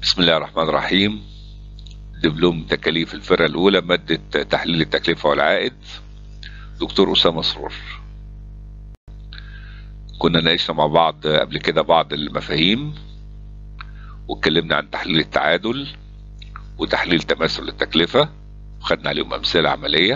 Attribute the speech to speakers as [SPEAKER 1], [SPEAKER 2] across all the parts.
[SPEAKER 1] بسم الله الرحمن الرحيم دبلوم تكاليف الفرقة الأولى مادة تحليل التكلفة والعائد دكتور أسامة سرور كنا ناقشنا مع بعض قبل كده بعض المفاهيم واتكلمنا عن تحليل التعادل وتحليل تماثل التكلفة وخدنا عليهم أمثلة عملية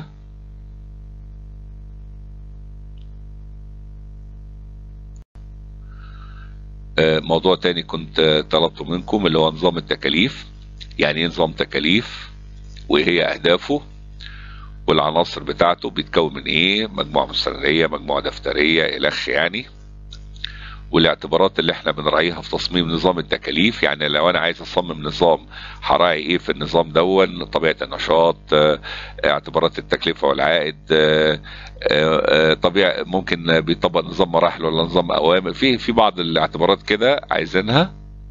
[SPEAKER 1] موضوع تاني كنت طلبته منكم اللي هو نظام التكاليف يعني ايه نظام تكاليف وايه هي اهدافه والعناصر بتاعته بيتكون من ايه مجموعة مستندية مجموعة دفترية الخ يعني والاعتبارات اللي احنا بنراعيها في تصميم نظام التكاليف يعني لو انا عايز اصمم نظام هراعي ايه في النظام دون طبيعة النشاط اعتبارات التكلفة والعائد طبيعة ممكن بيطبق نظام مراحل ولا نظام اوامر في في بعض الاعتبارات كده عايزينها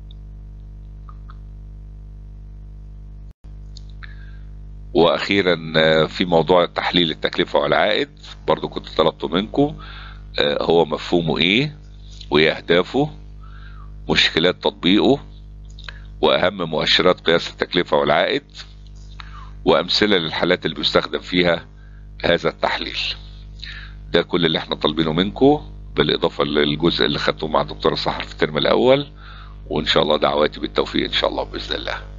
[SPEAKER 1] واخيرا في موضوع تحليل التكلفة والعائد برضو كنت طلبته منكم هو مفهومه ايه وايه اهدافه مشكلات تطبيقه واهم مؤشرات قياس التكلفة والعائد وامثلة للحالات اللي بيستخدم فيها هذا التحليل ده كل اللي احنا طالبينه منكم بالاضافة للجزء اللي خدته مع دكتور صحر في الترم الاول وان شاء الله دعواتي بالتوفيق ان شاء الله باذن الله